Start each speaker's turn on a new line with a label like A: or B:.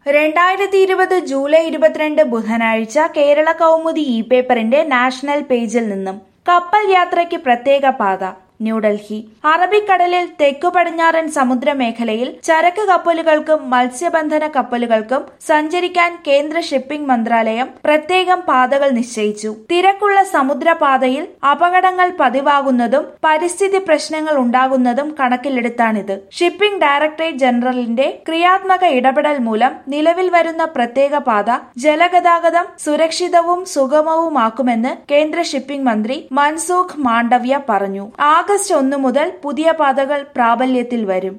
A: രണ്ടായിരത്തി ഇരുപത് ജൂലൈ ഇരുപത്തിരണ്ട് ബുധനാഴ്ച കേരള കൗമുദി ഇ പേപ്പറിന്റെ നാഷണൽ പേജിൽ നിന്നും കപ്പൽ യാത്രയ്ക്ക് പ്രത്യേക പാത ന്യൂഡൽഹി അറബിക്കടലിൽ തെക്കു പടിഞ്ഞാറൻ സമുദ്രമേഖലയിൽ ചരക്ക് കപ്പലുകൾക്കും മത്സ്യബന്ധന കപ്പലുകൾക്കും സഞ്ചരിക്കാൻ കേന്ദ്ര ഷിപ്പിംഗ് മന്ത്രാലയം പ്രത്യേകം പാതകൾ നിശ്ചയിച്ചു തിരക്കുള്ള സമുദ്രപാതയിൽ അപകടങ്ങൾ പതിവാകുന്നതും പരിസ്ഥിതി പ്രശ്നങ്ങൾ ഉണ്ടാകുന്നതും കണക്കിലെടുത്താണിത് ഷിപ്പിംഗ് ഡയറക്ടറേറ്റ് ജനറലിന്റെ ക്രിയാത്മക ഇടപെടൽ മൂലം നിലവിൽ വരുന്ന പ്രത്യേക പാത ജലഗതാഗതം സുരക്ഷിതവും സുഗമവുമാക്കുമെന്ന് കേന്ദ്ര ഷിപ്പിംഗ് മന്ത്രി മൻസൂഖ് മാണ്ഡവ്യ പറഞ്ഞു ആഗസ്റ്റ് ഒന്ന് മുതൽ പുതിയ പാതകൾ പ്രാബല്യത്തിൽ വരും